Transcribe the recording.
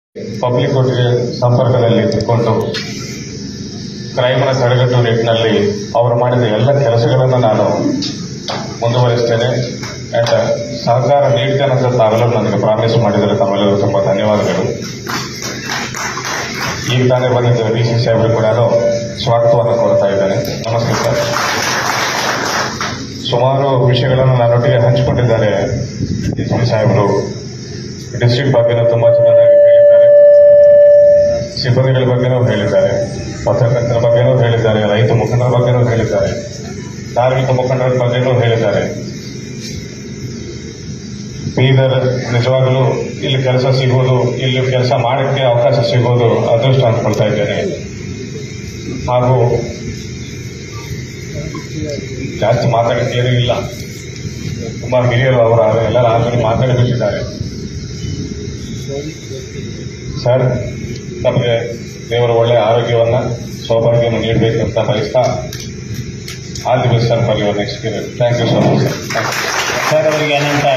public ಒಟ್ಟಿಗೆ ಸಂಪರ್ಕದಲ್ಲಿ ಇದ್ದುಕೊಂಡು ಕ್ರೈಮ್ನ ತಡೆಗಟ್ಟುವ ನಿಟ್ಟಿನಲ್ಲಿ ಅವರು ಮಾಡಿದ ಎಲ್ಲ ಕೆಲಸಗಳನ್ನು ನಾನು ಮುಂದುವರಿಸ್ತೇನೆ ಅಂಡ್ ಸಹಕಾರ ನೀಡ್ತೇನೆ ಅಂತ ತಾವೆಲ್ಲರೂ ನನಗೆ ಪ್ರಾಮಿಸ್ ಮಾಡಿದರೆ ತಮ್ಮೆಲ್ಲರೂ ತುಂಬ ಧನ್ಯವಾದಗಳು ಈಗ ತಾನೇ ಬಂದಿದ್ದ ಡಿ ಸಿ ಸಾಹೇಬರು ಕೂಡ ಸ್ವಾಗತವನ್ನು ಕೋರ್ತಾ ಇದ್ದೇನೆ ನಮಸ್ತೆ ಸರ್ ಸುಮಾರು ವಿಷಯಗಳನ್ನು ನನ್ನೊಟ್ಟಿಗೆ ಹಂಚಿಕೊಂಡಿದ್ದಾರೆ ಡಿ ಸಿ ಸಾಹೇಬರು ಡಿಸ್ಟ್ರಿಕ್ಟ್ ಬಗ್ಗೆನೂ ತುಂಬಾ ಚೆನ್ನಾಗಿ ಹೇಳಿದ್ದಾರೆ ಸಿಬ್ಬಂದಿಗಳ ಬಗ್ಗೆನೂ ಹೇಳಿದ್ದಾರೆ ಪತ್ರಕರ್ತರ ಬಗ್ಗೆನೂ ಹೇಳಿದ್ದಾರೆ ರೈತ ಮುಖಂಡರ ಬಗ್ಗೆನೂ ಹೇಳಿದ್ದಾರೆ ಧಾರ್ಮಿಕ ಮುಖಂಡರ ಬಗ್ಗೆನೂ ಹೇಳಿದ್ದಾರೆ ಬೀದರ್ ನಿಜವಾಗಲೂ ಇಲ್ಲಿ ಕೆಲಸ ಸಿಗೋದು ಇಲ್ಲಿ ಕೆಲಸ ಮಾಡಕ್ಕೆ ಅವಕಾಶ ಸಿಗೋದು ಅದೃಷ್ಟ ಅಂದ್ಕೊಳ್ತಾ ಇದ್ದೇನೆ ಹಾಗೂ ಜಾಸ್ತಿ ಮಾತಾಡಕ್ಕೆ ಏನೂ ಇಲ್ಲ ತುಂಬಾ ಹಿರಿಯರು ಅವರು ಎಲ್ಲರ ಆಲ್ರೆಡಿ ಮಾತಾಡಿಬಿಟ್ಟಿದ್ದಾರೆ ಸರ್ ತಮಗೆ ದೇವರು ಒಳ್ಳೆಯ ಆರೋಗ್ಯವನ್ನ ಸೌಭಾಗ್ಯವನ್ನು ನೀಡಬೇಕು ಅಂತ ಬಯಸ್ತಾ all the best sir for your next period thank you so much sir sir ಅವರಿಗೆ ಅನಂತ